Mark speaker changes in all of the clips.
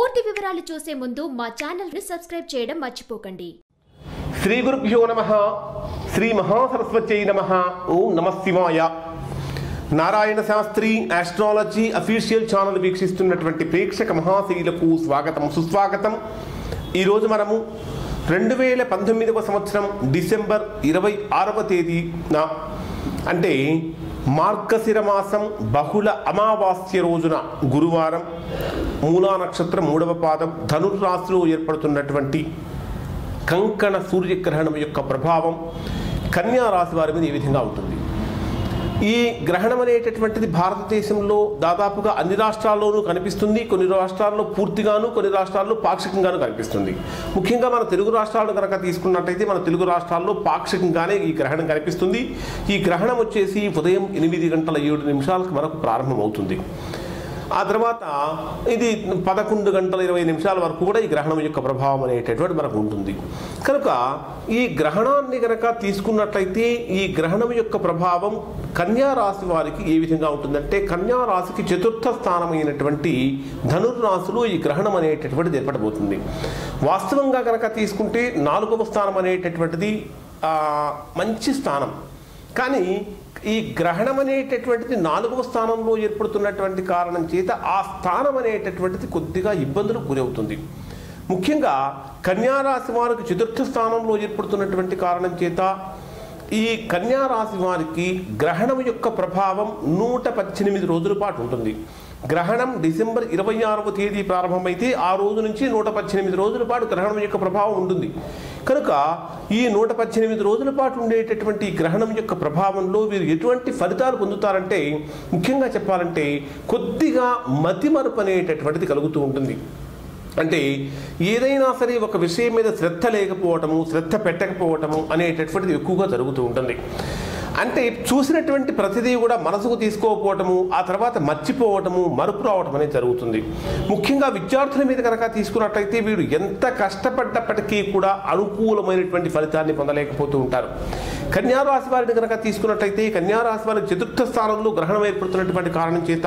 Speaker 1: పూర్తి వివరాలు చూసే ముందు మా ఛానల్ ని సబ్స్క్రైబ్ చేయడం మర్చిపోకండి
Speaker 2: శ్రీ గురుభ్యో నమ శ్రీ మహాసరస్వత్యై నమ ఓం నమ శివాయ Narayana Shastri astrology official channel వీక్షిస్తున్నటువంటి ప్రేక్షక మహాశైలకు స్వాగతం సుస్వాగతం ఈరోజు మనము రెండు వేల పంతొమ్మిదవ సంవత్సరం డిసెంబర్ ఇరవై ఆరవ తేదీన అంటే మార్గశిర మాసం బహుళ అమావాస్య రోజున గురువారం మూలా నక్షత్రం మూడవ పాదం ధనుర్రాశిలో ఏర్పడుతున్నటువంటి కంకణ సూర్యగ్రహణం యొక్క ప్రభావం కన్యా రాశి వారి మీద ఏ విధంగా ఉంటుంది ఈ గ్రహణం అనేటటువంటిది భారతదేశంలో దాదాపుగా అన్ని రాష్ట్రాల్లోనూ కనిపిస్తుంది కొన్ని రాష్ట్రాల్లో పూర్తిగాను కొన్ని రాష్ట్రాల్లో పాక్షికంగాను కనిపిస్తుంది ముఖ్యంగా మన తెలుగు రాష్ట్రాలను కనుక తీసుకున్నట్టయితే మన తెలుగు రాష్ట్రాల్లో పాక్షికంగానే ఈ గ్రహణం కనిపిస్తుంది ఈ గ్రహణం వచ్చేసి ఉదయం ఎనిమిది గంటల ఏడు నిమిషాలకు మనకు ప్రారంభమవుతుంది ఆ తర్వాత ఇది పదకొండు గంటల ఇరవై నిమిషాల వరకు కూడా ఈ గ్రహణం యొక్క ప్రభావం అనేటటువంటి మనకు ఉంటుంది కనుక ఈ గ్రహణాన్ని కనుక తీసుకున్నట్లయితే ఈ గ్రహణం యొక్క ప్రభావం కన్యా రాశి వారికి ఏ విధంగా ఉంటుందంటే కన్యా రాశికి చతుర్థ స్థానమైనటువంటి ధనుర్రాశిలో ఈ గ్రహణం అనేటటువంటిది ఏర్పడబోతుంది వాస్తవంగా కనుక తీసుకుంటే నాలుగవ స్థానం అనేటటువంటిది ఆ, మంచి స్థానం కానీ ఈ గ్రహణం అనేటటువంటిది నాలుగవ స్థానంలో ఏర్పడుతున్నటువంటి కారణం చేత ఆ స్థానం అనేటటువంటిది కొద్దిగా ఇబ్బందులకు గురవుతుంది ముఖ్యంగా కన్యారాశి వారికి చతుర్థ స్థానంలో ఏర్పడుతున్నటువంటి కారణం చేత ఈ కన్యారాశి వారికి గ్రహణం యొక్క ప్రభావం నూట పద్దెనిమిది రోజుల పాటు ఉంటుంది గ్రహణం డిసెంబర్ ఇరవై ఆరవ తేదీ ప్రారంభమైతే ఆ రోజు నుంచి నూట పద్దెనిమిది రోజుల పాటు గ్రహణం యొక్క ప్రభావం ఉంటుంది కనుక ఈ నూట పద్దెనిమిది రోజుల పాటు ఉండేటటువంటి ఈ గ్రహణం యొక్క ప్రభావంలో వీరు ఎటువంటి ఫలితాలు పొందుతారంటే ముఖ్యంగా చెప్పాలంటే కొద్దిగా మతిమరుపు అనేటటువంటిది కలుగుతూ ఉంటుంది అంటే ఏదైనా సరే ఒక విషయం మీద శ్రద్ధ లేకపోవటము శ్రద్ధ పెట్టకపోవటము అనేటటువంటిది ఎక్కువగా జరుగుతూ ఉంటుంది అంటే చూసినటువంటి ప్రతిదీ కూడా మనసుకు తీసుకోకపోవటము ఆ తర్వాత మర్చిపోవటము మరుపు రావటం అనేది జరుగుతుంది ముఖ్యంగా విద్యార్థుల మీద కనుక తీసుకున్నట్లయితే వీడు ఎంత కష్టపడ్డప్పటికీ కూడా అనుకూలమైనటువంటి ఫలితాన్ని పొందలేకపోతూ ఉంటారు కన్యారాశి వారిని కనుక తీసుకున్నట్లయితే కన్యారాశి వారికి చతుర్థ స్థానంలో గ్రహణం ఏర్పడుతున్నటువంటి కారణం చేత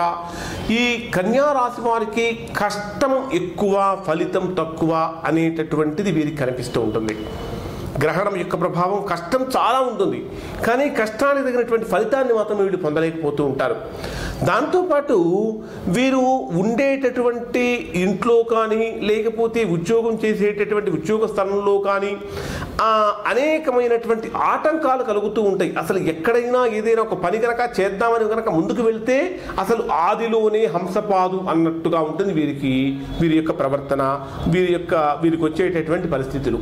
Speaker 2: ఈ కన్యారాశి వారికి కష్టం ఎక్కువ ఫలితం తక్కువ అనేటటువంటిది వీరికి కనిపిస్తూ ఉంటుంది గ్రహణం యొక్క ప్రభావం కష్టం చాలా ఉంటుంది కానీ కష్టానికి తగినటువంటి ఫలితాన్ని మాత్రం వీళ్ళు పొందలేకపోతూ ఉంటారు దాంతోపాటు వీరు ఉండేటటువంటి ఇంట్లో కానీ లేకపోతే ఉద్యోగం చేసేటటువంటి ఉద్యోగ స్థలంలో కానీ ఆ, అనేకమైనటువంటి ఆటంకాలు కలుగుతూ ఉంటాయి అసలు ఎక్కడైనా ఏదైనా ఒక పని కనుక చేద్దామని కనుక ముందుకు వెళ్తే అసలు ఆదిలోనే హంసపాదు అన్నట్టుగా ఉంటుంది వీరికి వీరి యొక్క ప్రవర్తన వీరి యొక్క వీరికి వచ్చేటటువంటి పరిస్థితులు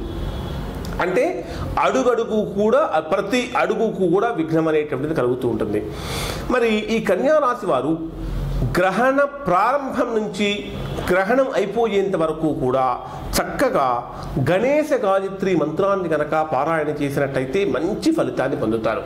Speaker 2: అంటే అడుగడుగు కూడా ప్రతి అడుగుకు కూడా విఘ్నం అనేటువంటిది కలుగుతూ ఉంటుంది మరి ఈ కన్యా రాశి వారు గ్రహణ ప్రారంభం నుంచి గ్రహణం అయిపోయేంత వరకు కూడా చక్కగా గణేశ గాయత్రి మంత్రాన్ని కనుక పారాయణ చేసినట్టయితే మంచి ఫలితాన్ని పొందుతారు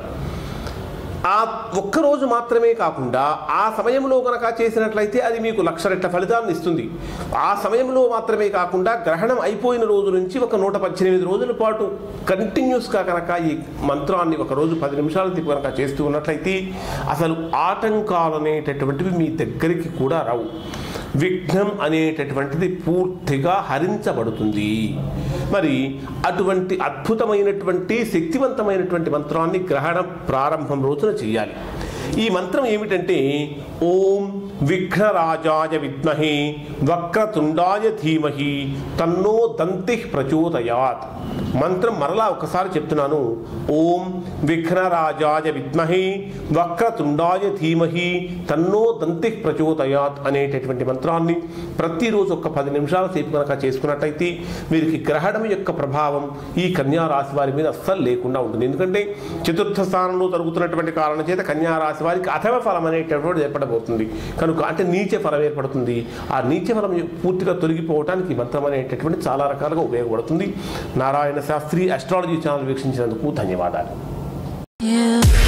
Speaker 2: ఆ ఒక్కరోజు మాత్రమే కాకుండా ఆ సమయంలో కనుక చేసినట్లయితే అది మీకు లక్ష రెట్ల ఫలితాన్ని ఇస్తుంది ఆ సమయంలో మాత్రమే కాకుండా గ్రహణం అయిపోయిన రోజు నుంచి ఒక నూట పద్దెనిమిది రోజుల పాటు కంటిన్యూస్గా కనుక ఈ మంత్రాన్ని ఒక రోజు పది నిమిషాల తిప్పి కనుక చేస్తూ ఉన్నట్లయితే అసలు ఆటంకాలు అనేటటువంటివి మీ దగ్గరికి కూడా రావు విఘ్నం అనేటటువంటిది పూర్తిగా హరించబడుతుంది మరి అటువంటి అద్భుతమైనటువంటి శక్తివంతమైనటువంటి మంత్రాన్ని గ్రహణ ప్రారంభం రోజున చేయాలి ఈ మంత్రం ఏమిటంటే ఓం విఘ్నరాజాయ విద్మహే వక్రతుండాయ ధీమహి తన్నో దంతి ప్రచోదయాత్ మంత్రం మరలా ఒకసారి చెప్తున్నాను ఓం విఘ్నరాజాయ విద్మహే వక్రతుండాయ ధీమహి తన్నో దంతి ప్రచోదయాత్ అనేటటువంటి మంత్రాన్ని ప్రతిరోజు ఒక పది నిమిషాల సేపు కనుక చేసుకున్నట్టయితే వీరికి గ్రహణం యొక్క ప్రభావం ఈ కన్యా రాశి వారి మీద అస్సలు లేకుండా ఉంటుంది ఎందుకంటే చతుర్థ స్థానంలో జరుగుతున్నటువంటి కారణం చేత కన్యా రాశి వారికి అథవ ఫలం అనేటటువంటి ఏర్పడబోతుంది కనుక అంటే నీచ ఫలం ఏర్పడుతుంది ఆ నీచ ఫలం పూర్తిగా తొలగిపోవడానికి ఈ మంత్రం అనేటటువంటి చాలా రకాలుగా ఉపయోగపడుతుంది నారాయణ శాస్త్రి అస్ట్రాలజీ ఛానల్ వీక్షించినందుకు ధన్యవాదాలు
Speaker 3: Yeah.